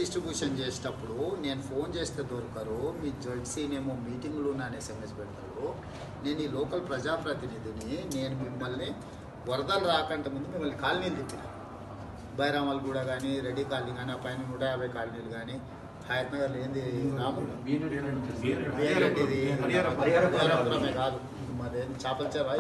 Distribution చేసేటప్పుడు నేను phone చేస్తే దొరకరు మీ జడ్సీనేమో మీటింగ్లు అని ఎస్ఎంఎస్ పెడతారు నేను ఈ లోకల్ ప్రజాప్రతినిధిని నేను మిమ్మల్ని వరదలు రాకంటే ముందు మిమ్మల్ని కాలనీలు తిప్పిన బైరామల్ కూడా కానీ రెడ్డి కాలనీ కానీ ఆ పైన నూట యాభై కాలనీలు కానీ హయత్ నగర్లో ఏంది రాము వేరెడ్డిది హరిహరపురమే కాదు మాదేం చేపల చెరువు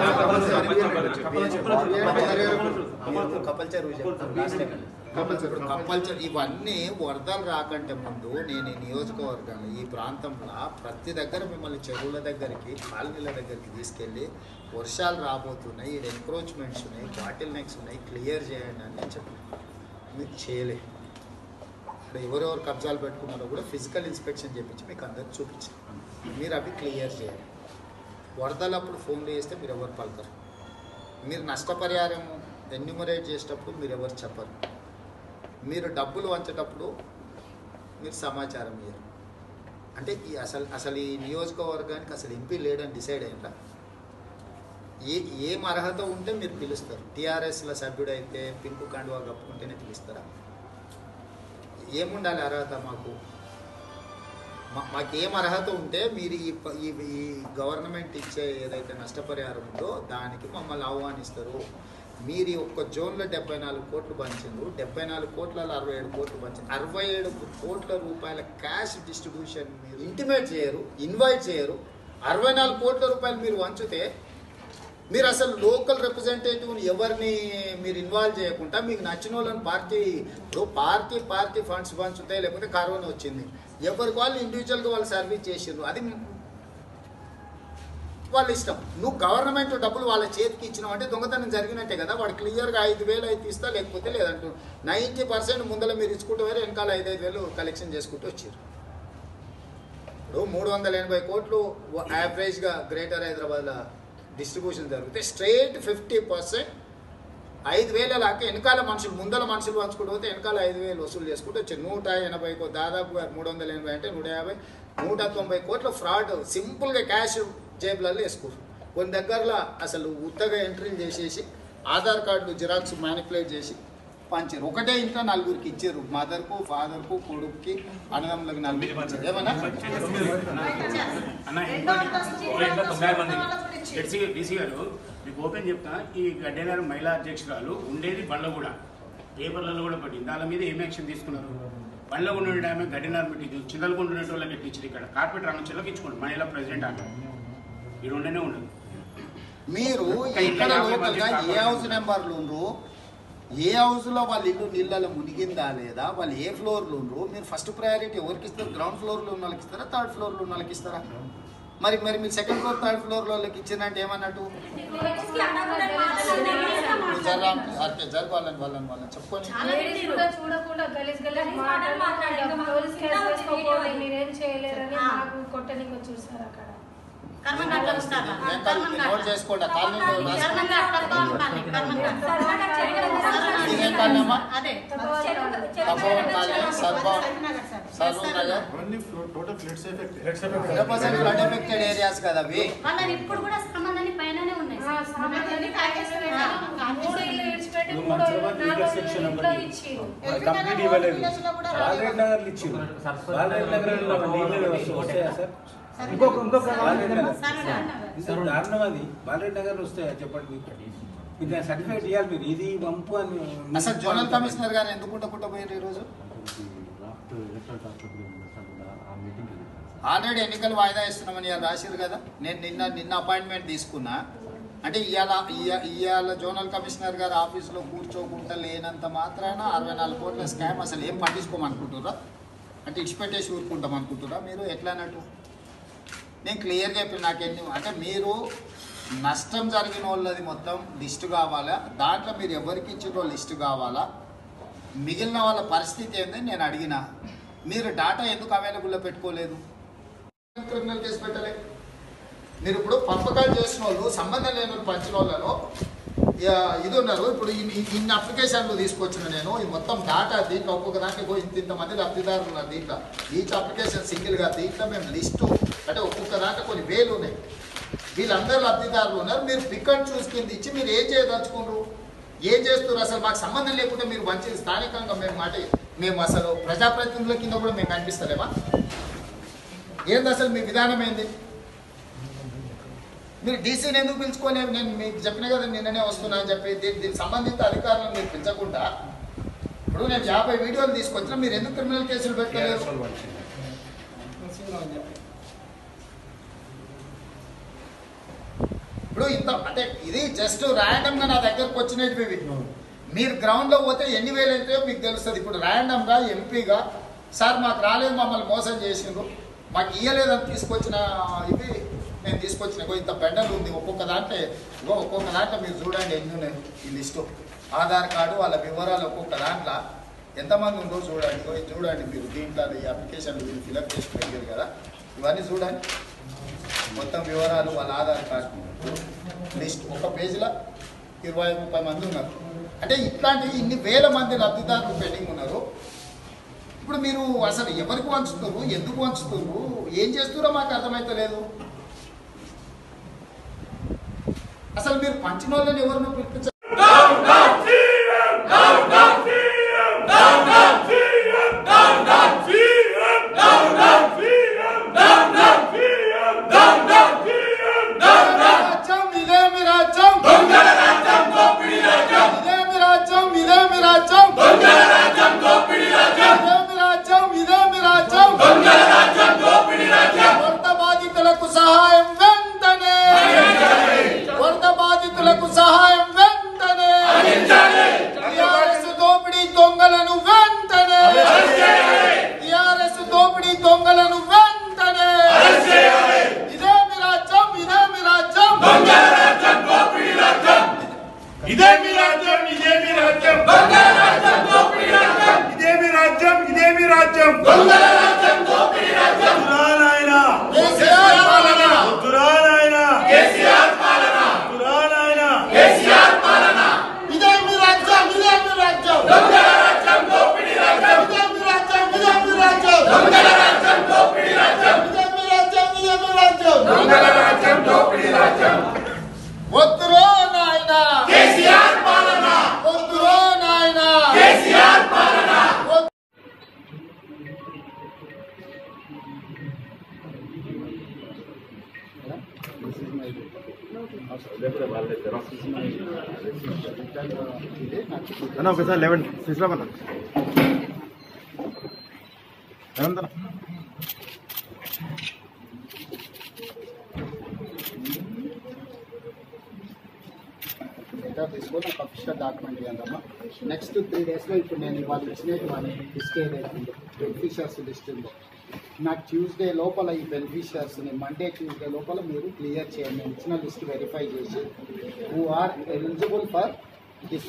కపల్ చెరువు చెప్తాను లాస్ట్ టైం ఇప్పుడు కప్పల్ చెరువు ఇవన్నీ వరదలు రాకంటే ముందు నేను ఈ నియోజకవర్గంలో ఈ ప్రాంతంలో ప్రతి దగ్గర మిమ్మల్ని చెరువుల దగ్గరికి కాలనీల దగ్గరికి తీసుకెళ్ళి వర్షాలు రాబోతున్నాయి ఈ ఎంక్రోచ్మెంట్స్ ఉన్నాయి బాటిల్ నెక్స్ ఉన్నాయి క్లియర్ చేయండి అని నేను చెప్పాను మీరు చేయలే ఇప్పుడు ఎవరెవరు కబ్జాలు పెట్టుకున్నారో కూడా ఫిజికల్ ఇన్స్పెక్షన్ చేయించి మీకు అందరికి చూపించాను మీరు అవి క్లియర్ చేయాలి వరదలప్పుడు ఫోన్లు చేస్తే మీరు ఎవరు పలకరు మీరు నష్టపరిహారం ఎన్యూమరేట్ చేసేటప్పుడు మీరు ఎవరు చెప్పరు మీరు డబ్బులు వంచేటప్పుడు మీరు సమాచారం ఇయ్యరు అంటే ఈ అసలు అసలు ఈ నియోజకవర్గానికి అసలు ఎంపీ లేడని డిసైడ్ అయిందా ఏ ఏం అర్హత ఉంటే మీరు పిలుస్తారు టీఆర్ఎస్ల సభ్యుడైతే పింకు కండువా కప్పుకుంటేనే పిలుస్తారా ఏముండాలి అర్హత మాకు మా- మాకేం అర్హత ఉంటే మీరు ఈ ప- ఈ ఈ గవర్నమెంట్ ఇచ్చే ఏదైతే నష్టపరిహారం ఉందో దానికి మమ్మల్ని ఆహ్వానిస్తారు మీరు ఈ ఒక్క జోన్లో డెబ్బై నాలుగు కోట్లు పంచిండ్రు డెబ్బై నాలుగు కోట్లలో అరవై ఏడు కోట్లు పంచింది అరవై ఏడు కోట్ల రూపాయల క్యాష్ డిస్ట్రిబ్యూషన్ మీరు ఇంటిమేట్ చేయరు ఇన్వైట్ చేయరు అరవై నాలుగు కోట్ల రూపాయలు మీరు వంచితే మీరు అసలు లోకల్ రిప్రజెంటేటివ్ ఎవరిని మీరు ఇన్వాల్వ్ చేయకుండా మీకు నచ్చిన వాళ్ళని పార్టీ ఇప్పుడు పార్టీ పార్టీ ఫండ్స్ పంచుతాయి లేకపోతే కరోనా వచ్చింది ఎవరికి వాళ్ళు ఇండివిజువల్గా వాళ్ళు సర్వీస్ చేసిండ్రు అది వాళ్ళ ఇష్టం నువ్వు గవర్నమెంట్ డబ్బులు వాళ్ళ చేతికి ఇచ్చినావు అంటే దొంగతనం జరిగినట్టే కదా వాడు క్లియర్గా ఐదు వేలు అయితే ఇస్తా లేకపోతే లేదంటూ నైంటీ పర్సెంట్ ముందర మీరు ఇచ్చుకుంటూ వేరే వెనకాల ఐదు ఐదు వేలు కలెక్షన్ చేసుకుంటూ వచ్చారు ఇప్పుడు మూడు వందల ఎనభై కోట్లు యావరేజ్గా గ్రేటర్ హైదరాబాద్లో డిస్ట్రిబ్యూషన్ జరిగితే స్ట్రైట్ ఫిఫ్టీ పర్సెంట్ ఐదు వేల లాక్క వెనకాల మనుషులు ముందల మనుషులు పంచుకుంటూ పోతే వెనకాల ఐదు వేలు వసూలు చేసుకుంటూ వచ్చారు నూట ఎనభై కో- దాదాపుగా మూడు వందల ఎనభై అంటే నూట యాభై నూట తొంభై కోట్ల ఫ్రాడ్ సింపుల్గా క్యాష్ జేబులలో వేసుకోరు కొన్ని దగ్గరలో అసలు ఉత్తగా ఎంట్రీలు చేసేసి ఆధార్ కార్డు జిరాక్స్ మ్యానిపులేట్ చేసి పంచారు ఒకటే ఇంట్లో నలుగురికి ఇచ్చారు మదర్కు ఫాదర్కు కొడుక్కి అన్నదమ్ములకు నలుగురికి ఇచ్చారు ఏమన్నా అన్న ఇంకోటి ఒక ఇంట్లో తొంభై మంది ఎడ్సీ డీసీ గారు మీకు ఓపెన్ చెప్తా ఈ గడ్డేనారు మహిళా అధ్యక్షురాలు ఉండేది బండ్లగూడ పేపర్లలో కూడా పడింది దాని మీద ఏం యాక్షన్ తీసుకున్నారు బండ్లగూడ ఉండే ఆమె గడ్డేనారు పెట్టి చింతలగుండ ఉండే వాళ్ళకి ఎట్లా ఇచ్చారు ఇక్కడ కార్పొరేట్ రంగంచెల్లోకి ఇచ్చుకోండి మహిళా ప్రెసిడెంట్ అక్కడ ఈ రెండనే ఉండదు మీరు ఇక్కడ లోకల్గా ఏ హౌస్ నెంబర్లు ఉండ్రు ఏ హౌస్లో వాళ్ళ ఇల్లు నీళ్ళలో మునిగిందా లేదా వాళ్ళు ఏ ఫ్లోర్లు ఉండ్రు మీరు ఫస్ట్ ప్రయారిటీ ఎవరికి ఇస్తారు గ్రౌండ్ ఫ్లోర్లో ఉన్న వాళ్ళకి ఇస్తారా థర్డ్ ఫ్లోర్లో ఉన్న వాళ్ళకి ఇస్తారా మరి మరి మీరు సెకండ్ ఫ్లోర్ థర్డ్ ఫ్లోర్ వాళ్ళకి ఇచ్చిందంటే ఏమన్నట్టు నువ్వు జర్రా అంటే జరగాలని వాళ్ళని వాళ్ళని చెప్పుకొని లేడీస్ కూడా చూడకుండా గలీజ్ గలీజ్ మాటలు పోలీస్ కేసు వేసుకోకపోతే మీరేం చేయలేరని మాకు కొట్టనికి చూసారు అక్కడ కర్మకాండ ఉంటారా? ఏం కాదు, మీరు నోట్ చేసుకోండి ఆ కాలనీలో రాసుకోండి. కర్మకాండ తప్ప ఉండాలి, కర్మకాండ. మీరేం కాలనీమ్మా? అదే తపోవన్ కాలనీ సర్వం సర్వం నగర్ అవన్నీ total floods effect hundred percent flood affected areas కదా అవి వాళ్ళని ఇప్పుడు కూడా సంబంధాన్ని పైననే ఉన్నాయి ఆ, సామాన్యాన్ని ప్యాకేజ్ పెట్టారు. మూడు ఇల్లు విడిచిపెట్టి నువ్వు మూడు మంచిగా నాలుగు ఇంటర్సెక్షన్ ఇంట్లో ఒకటి. ఇచ్చిర్రు. కంప్లీట్ ఇవ్వలేదు బాలరెడ్డి నగర్లు ఇచ్చింది బాలరెడ్డి నగర్ నీళ్ళ వ్యవస్థ వస్తాయా సార్ ఇంకొక ఇంకొక బాలరెడ్డి నగర్ ఇంత దారుణం అది బాలరెడ్డి నగర్ వస్తాయా చెప్పండి మీకు మీకు సర్టిఫికేట్ ఇవ్వాలి మీరు ఇది వంపు అని అసలు జోనల్ కమిషనర్ గారు ఎందుకు ఉండకుండా పోయారు ఈరోజు ఆల్రెడీ ఎన్నికలు వాయిదా ఇస్తున్నామని ఇవాళ రాసిరు కదా నేను నిన్న నిన్న అపాయింట్మెంట్ తీసుకున్నా అంటే ఇవాళ ఇయ- ఇవాళ జోనల్ కమిషనర్ గారు ఆఫీస్లో కూర్చోకుండా లేనంత మాత్రాన అరవై నాలుగు కోట్ల స్కామ్ అసలు ఏం పట్టించుకోమనుకుంటుర్రా అంటే ఇడిచిపెట్టేసి ఊరుకుంటాం అనుకుంటురా మీరు ఎట్లా అన్నట్టు నేను క్లియర్గా చెప్పిన నాకెన్ని అంటే మీరు నష్టం జరిగిన వాళ్ళది మొత్తం లిస్టు కావాలా దాంట్లో మీరు ఎవరికి ఇచ్చిన లిస్టు కావాలా మిగిలిన వాళ్ళ పరిస్థితి ఏందని నేను అడిగిన మీరు డాటా ఎందుకు అవైలబుల్లో పెట్టుకోలేదు క్రిమినల్ కేసు పెట్టలే మీరు ఇప్పుడు పంపకాలు చేసిన వాళ్ళు సంబంధం లేని వాళ్ళు పంచిన వాళ్ళను యా, ఇది ఉన్నారు ఇప్పుడు ఇన్ని ఇన్ని అప్లికేషన్లు తీసుకొచ్చిన నేను ఈ మొత్తం డాటా దీంట్లో ఒక్కొక్క దాంట్లో పోయి ఇంత ఇంతమంది లబ్ధిదారులు ఉన్నారు దీంట్లో ఈచ్ అప్లికేషన్ సింగిల్గా దీంట్లో మేము లిస్టు అంటే ఒక్కొక్క దాంట్లో కొన్ని వేలు ఉన్నాయి వీళ్ళందరూ లబ్ధిదారులు ఉన్నారు మీరు పిక్ అండ్ చూస్ కింద ఇచ్చి మీరు ఏం చేయదలుచుకున్నారు ఏం చేస్తున్నారు అసలు మాకు సంబంధం లేకుండా మీరు మంచి స్థానికంగా మేము మాట మేము అసలు ప్రజాప్రతినిధుల కింద కూడా మేము కనిపిస్తలేమా ఏంది అసలు మీ విధానం ఏంది మీరు డీసీని ఎందుకు పిలుచుకోలేవు నేను మీకు చెప్పిన కదా నిన్ననే వస్తున్నా అని చెప్పి దీని దీనికి సంబంధిత అధికారులను మీరు పిలిచకుండా ఇప్పుడు నేను యాభై వీడియోలు తీసుకొచ్చినా మీరు ఎందుకు క్రిమినల్ కేసులు పెట్టలేదు ఇప్పుడు ఇంత అంటే ఇది జస్ట్ ర్యాండమ్ గా నా దగ్గరకు వచ్చినవి ఇవి. మీరు గ్రౌండ్ లో పోతే ఎన్ని వేలు అవుతాయో మీకు తెలుస్తుంది ఇప్పుడు ర్యాండమ్ గా ఎంపీగా సార్ మాకు రాలేదు మమ్మల్ని మోసం చేసిండ్రు మాకు ఇయ్యలేదని తీసుకొచ్చిన ఇవి నేను తీసుకొచ్చిన ఇగో ఇంత పెండలు ఉంది ఒక్కొక్క దాంట్లో ఇగో ఒక్కొక్క దాంట్లో మీరు చూడండి ఎన్ని ఉన్నాయి ఈ లిస్టు ఆధార్ కార్డు వాళ్ళ వివరాలు ఒక్కొక్క దాంట్లో ఎంతమంది ఉందో చూడండి ఇగో ఇది చూడండి మీరు దీంట్లో ఈ అప్లికేషన్ మీరు ఫిలప్ చేసి పెట్టారు కదా ఇవన్నీ చూడండి మొత్తం వివరాలు వాళ్ళ ఆధార్ కార్డు లిస్ట్ ఒక పేజీలో ఇరవై ముప్పై మంది ఉన్నారు అంటే ఇట్లాంటి ఇన్ని వేల మంది లబ్ధిదారులు పెండింగ్ ఉన్నారు ఇప్పుడు మీరు అసలు ఎవరికి వంచుతున్నారు ఎందుకు వంచుతున్నారు ఏం చేస్తున్నారో మాకు అర్థమైతలేదు అసలు మీరు పంచిన వాళ్ళని ఎవరినో పిలిపించ రాజ్యం ఇదేమి రాజ్యం ఇదేమి రాజ్యం ఇదేమి రాజ్యం ఇదేమి రాజ్యం ఇదేమి రాజ్యం వరద బాధితులకు సహాయం వెంటనే వరద బాధితులకు సహాయం వెంటనే టిఆర్ఎస్ దోపిడీ దొంగలను వెంటనే టిఆర్ఎస్ దోపిడీ దొంగలను వెంటనే ఇదేమి రాజ్యం ఇదేమి రాజ్యం ఇదేమి రాజ్యం ఇదేమి రాజ్యం ఇదేమి రాజ్యం ఇదేమి రాజ్యం వద్దురా నాయనా కేసీఆర్ పాలన వద్దురా నాయనా వద్దురా నాయనా ఇదేమి రాజ్యం ఇదేమి రాజ్యం ఇదేమి రాజ్యం ఇదేమి రాజ్యం ఇదేమి రాజ్యం ఇదేమి రాజ్యం వద్దురో నాయనా వద్దురో నాయనా వద్దు- అన్న ఒకసారి లెవెన్ తీసుకురామన్న లెవెన్ తన డేటా తీసుకొని ఒక అఫిషియల్ డాక్యుమెంట్ ఇవ్వాలమ్మా నెక్స్ట్ త్రీ డేస్లో ఇప్పుడు నేను ఇవాళ ఇచ్చినట్టు వాళ్ళ లిస్ట్ ఏదైతే బెనిఫిషియర్స్ లిస్ట్ ఉందో నాకు ట్యూస్డే లోపల ఈ బెనిఫిషియర్స్ని మండే ట్యూస్డే లోపల మీరు క్లియర్ చేయండి నేను ఇచ్చిన లిస్ట్ వెరిఫై చేసి who are eligible for this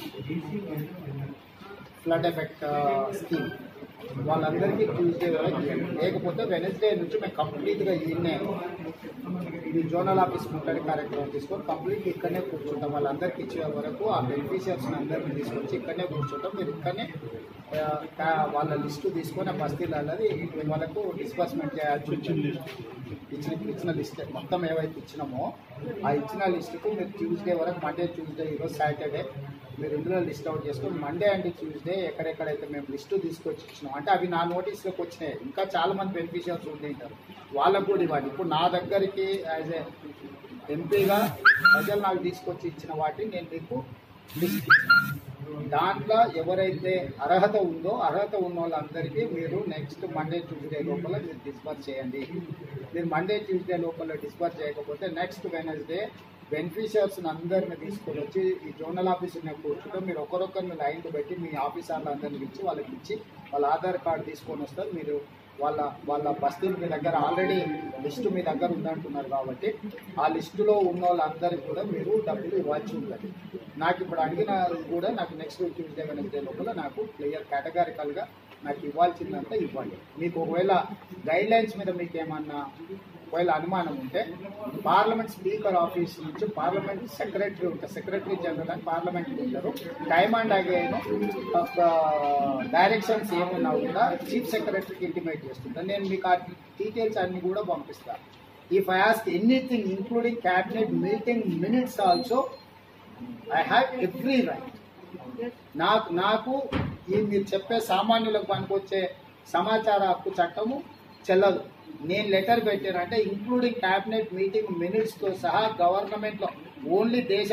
flood effect scheme వాళ్ళందరికీ ట్యూస్డే వరకు ఇవ్వండి. లేకపోతే వెనస్డే నుంచి మేము కంప్లీట్గా ఈయన్నే ఈ జోనల్ ఆఫీస్ ముట్టడి కార్యక్రమం తీసుకొని కంప్లీట్ ఇక్కడనే కూర్చుంటాం వాళ్ళందరికీ ఇచ్చే వరకు ఆ బెనిఫిషియర్స్ అందరినీ తీసుకొచ్చి ఇక్కడనే కూర్చుంటాం మీరు ఇక్కడనే ఆ, కా- వాళ్ళ లిస్టు తీసుకొని ఆ బస్తీలు అన్నది వాళ్ళకు డిస్బర్స్మెంట్ చేయాల్సి ఉంటుంది. ఇచ్చిన ఇచ్చిన లిస్ట్ మొత్తం ఏవైతే ఇచ్చినామో ఆ ఇచ్చిన లిస్టుకు మీరు ట్యూస్డే వరకు మండే ట్యూస్డే ఈరోజు సాటర్డే మీరు ఇందులో లిస్ట్ అవుట్ చేసుకొని మండే అండ్ ట్యూస్డే ఎక్కడెక్కడైతే మేము లిస్టు తీసుకొచ్చి ఇచ్చినాం అంటే అవి నా నోటీస్లోకి వచ్చినాయి ఇంకా చాలా మంది బెనిఫిషియర్స్ ఉండి ఉంటారు వాళ్ళకు కూడా ఇవ్వండి ఇప్పుడు నా దగ్గరికి యాజ్ ఏ ఎంపీగా ప్రజలు నాకు తీసుకొచ్చి ఇచ్చిన వాటిని నేను మీకు లిస్ట్ ఇచ్చాను. దాంట్లో ఎవరైతే అర్హత ఉందో అర్హత ఉన్న వాళ్ళందరికీ మీరు నెక్స్ట్ మండే ట్యూస్డే లోపల మీరు డిస్పర్స్ చేయండి మీరు మండే ట్యూస్డే లోపల డిస్పర్స్ చేయకపోతే నెక్స్ట్ వెనస్డే బెనిఫిషియర్స్ అందరిని తీసుకొని వచ్చి ఈ జోనల్ ఆఫీస్ ఉన్న కూర్చుంటే మీరు ఒకరొకరిని లైన్ పెట్టి మీ ఆఫీసర్లు అందరిని ఇచ్చి వాళ్ళకి ఇచ్చి వాళ్ళ ఆధార్ కార్డు తీసుకొని వస్తారు మీరు వాళ్ళ వాళ్ళ బస్తీలు మీ దగ్గర ఆల్రెడీ లిస్టు మీ దగ్గర ఉందంటున్నారు కాబట్టి ఆ లిస్టులో ఉన్న వాళ్ళందరికీ కూడా మీరు డబ్బులు ఇవ్వాల్సి ఉంటుంది నాకు ఇప్పుడు అడిగిన కూడా నాకు నెక్స్ట్ ట్యూస్డే వెనస్డే లోపల నాకు క్లియర్ కేటగారికల్గా నాకు ఇవ్వాల్సిందంతా ఇవ్వండి మీకు ఒకవేళ గైడ్ లైన్స్ మీద మీకు ఏమన్నా ఒకవేళ అనుమానం ఉంటే పార్లమెంట్ స్పీకర్ ఆఫీస్ నుంచి పార్లమెంట్ సెక్రటరీ ఉంటారు సెక్రటరీ జనరల్ అని పార్లమెంట్ ఉంటారు టైమ్ అండ్ అగైన్ డైరెక్షన్స్ ఏమున్నా కూడా చీఫ్ సెక్రటరీకి ఇంటిమేట్ చేస్తుంటాను నేను మీకు ఆ డీటెయిల్స్ అన్ని కూడా పంపిస్తాను if I ask anything including cabinet meeting minutes also I have every right నాకు నాకు ఈ మీరు చెప్పే సామాన్యులకు పనికొచ్చే సమాచార హక్కు చట్టము చెల్లదు నేను లెటర్ పెట్టానంటే ఇంక్లూడింగ్ క్యాబినెట్ మీటింగ్ మినిట్స్ తో సహా గవర్నమెంట్ లో ఓన్లీ దేశ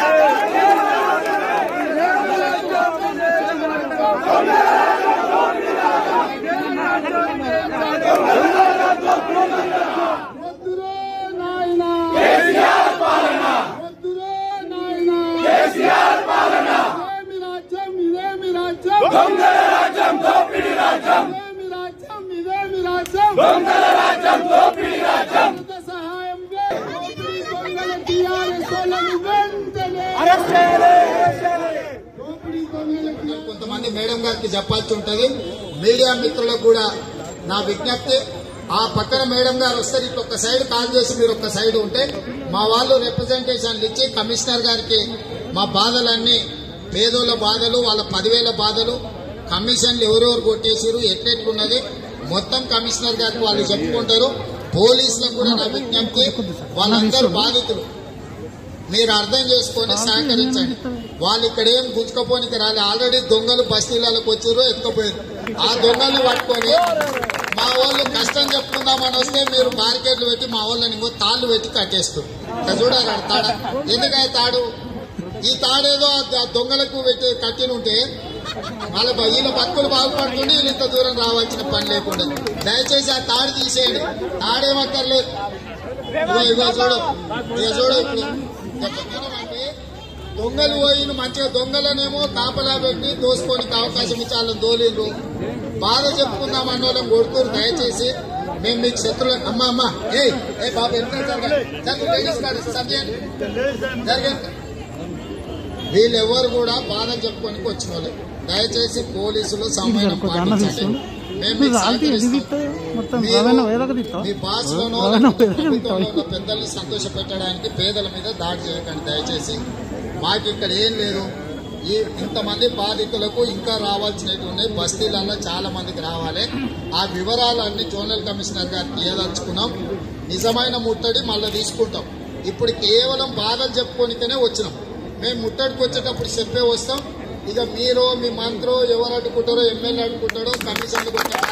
కొంతమంది మేడం గారికి చెప్పాల్సి ఉంటది మీడియా మిత్రులకు కూడా నా విజ్ఞప్తి ఆ పక్కన మేడం గారు వస్తారు ఇట్లా ఒక సైడ్ కాల్ చేసి మీరు ఒక సైడ్ ఉంటే మా వాళ్ళు రిప్రజెంటేషన్లు ఇచ్చి కమిషనర్ గారికి మా బాధలన్నీ పేదోళ్ళ బాధలు వాళ్ళ పదివేల బాధలు కమిషన్లు ఎవరెవరు కొట్టేసారు ఎట్లెట్లున్నది మొత్తం కమిషనర్ గారికి వాళ్ళు చెప్పుకుంటారు పోలీసులకు కూడా నా విజ్ఞప్తి వాళ్ళందరూ బాధితులు మీరు అర్థం చేసుకొని సహకరించండి వాళ్ళు ఇక్కడ ఏం గుంజుకపోనికి రాలే ఆల్రెడీ దొంగలు బస్తీలకు వచ్చారు ఎత్తుకపోయారు ఆ దొంగలు పట్టుకొని మా వాళ్ళు కష్టం చెప్పుకుందామని వస్తే మీరు మార్కెట్లు పెట్టి మా వాళ్ళని ఇంకో తాళ్ళు పెట్టి కట్టేస్తారు ఇక్కడ చూడాలి ఆడ తాడ ఎందుకై తాడు ఈ తాడేదో ఆ దొంగలకు పెట్టి కట్టిన ఉంటే వాళ్ళ బ- వీళ్ళ బతుకులు బాగుపడుతుండే వీళ్ళు ఇంత దూరం రావాల్సిన పని లేకుండా దయచేసి ఆ తాడు తీసేయండి తాడేమక్కర్లేదు ఇగో ఇగో చూడు ఇగో చూడు ఇప్పుడు ఇంత దొంగలం అంటే దొంగలు పోయిన మంచిగా దొంగలనేమో కాపలా పెట్టి దోసుకోనికి అవకాశం ఇచ్చి వాళ్ళని దోలిండ్రు బాధ చెప్పుకుందాం అన్న వాళ్ళని కొడుతురు దయచేసి మేము మీకు శత్రువులు అమ్మ అమ్మ ఏ ఏ బాబు ఎంత జరగండి లేడీస్ కాదు సబ్జెక్ట్ జరగండి వీళ్ళెవరు కూడా బాధ చెప్పుకోనికి వచ్చిన వాళ్ళు దయచేసి పోలీసులు సమయం పాటించండి మేము మీకు సహకరిస్తాం. మీరు మీ భాషలోనో లేకపోతే ప్రభుత్వంలో ఉన్న పెద్దల్ని సంతోష పెట్టడానికి పేదల మీద దాడి చేయకండి దయచేసి మాకు ఇక్కడ ఏం లేదు ఈ ఇంతమంది బాధితులకు ఇంకా రావాల్సినవి ఉన్నాయి బస్తీలలో చాలా మందికి రావాలి ఆ వివరాలన్నీ జోనల్ కమిషనర్ గారికి ఏదలుచుకున్నాం నిజమైన ముట్టడి మళ్ళీ తీసుకుంటాం ఇప్పుడు కేవలం బాధలు చెప్పుకోనికనే వచ్చినాం మేము ముట్టడికి వచ్చేటప్పుడు చెప్పే వస్తాం ఇక మీరు మీ మంత్రు ఎవరు అడ్డుకుంటారో ఎమ్మెల్యే అడ్డుకుంటారో కమిషన్లు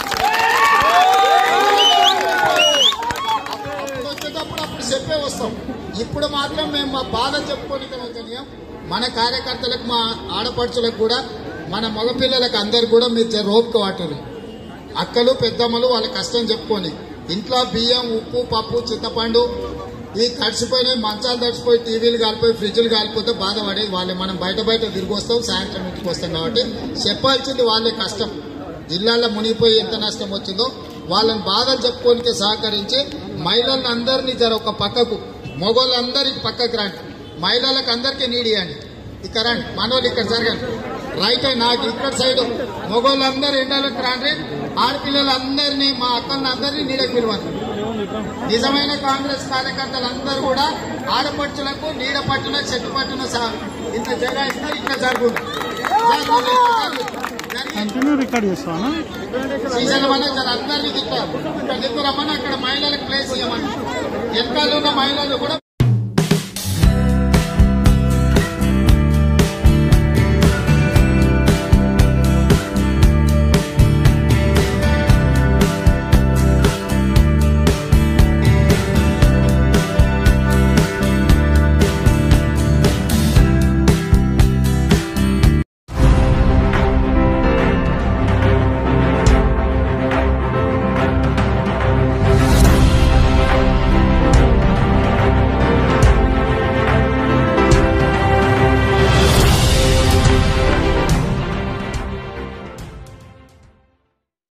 అప్పుడు వచ్చేటప్పుడు అప్పుడు చెప్పే వస్తాం ఇప్పుడు మాత్రం మేము మా బాధ చెప్పుకోనికే వచ్చాం మన కార్యకర్తలకు మా ఆడపడుచులకు కూడా మన మగపిల్లలకు అందరు కూడా మీరు రోపుకు వాటరు అక్కలు పెద్దమ్మలు వాళ్ళ కష్టం చెప్పుకొని ఇంట్లో బియ్యం ఉప్పు పప్పు చింతపండు ఇవి తడిసిపోయినాయి మంచాలు తడిసిపోయి టీవీలు కాలిపోయి ఫ్రిడ్జ్లు కాలిపోతే బాధపడేది వాళ్ళే మనం బయట బయట తిరిగి వస్తాం సాయంత్రం ఇంటికి వస్తాం కాబట్టి చెప్పాల్సింది వాళ్ళే కష్టం జిల్లాలో మునిగిపోయి ఎంత నష్టం వచ్చిందో వాళ్ళని బాధలు చెప్పుకోనికే సహకరించి మహిళలను అందరినీ జర ఒక పక్కకు మగోళ్ళందరికి పక్కకు రండి మహిళలకు అందరికీ నీడియండి ఇక్కడ రండి మనోళ్ళు ఇక్కడ జరగండి రైట్ నాకు ఇక్కడ సైడ్ మగోళ్ళందరూ ఎండలకు రండి ఆడపిల్లలందరినీ మా అక్కలను అందరినీ నీడకు పిలవండి నిజమైన కాంగ్రెస్ కార్యకర్తలందరూ కూడా ఆడపడుచులకు నీడ పట్టున చెట్టు పట్టున సా- ఇంత జగ ఇస్తారు ఇక్కడ జరుగుతుంది కంటిన్యూ రికార్డ్ చేస్తాను శ్రీశైలం అనే జర అందరినీ తిట్టారు ఇక్కడ దిక్కు రమ్మని అక్కడ మహిళలకు ప్లేస్ ఇవ్వమని వెనకాల ఉన్న మహిళలు కూడా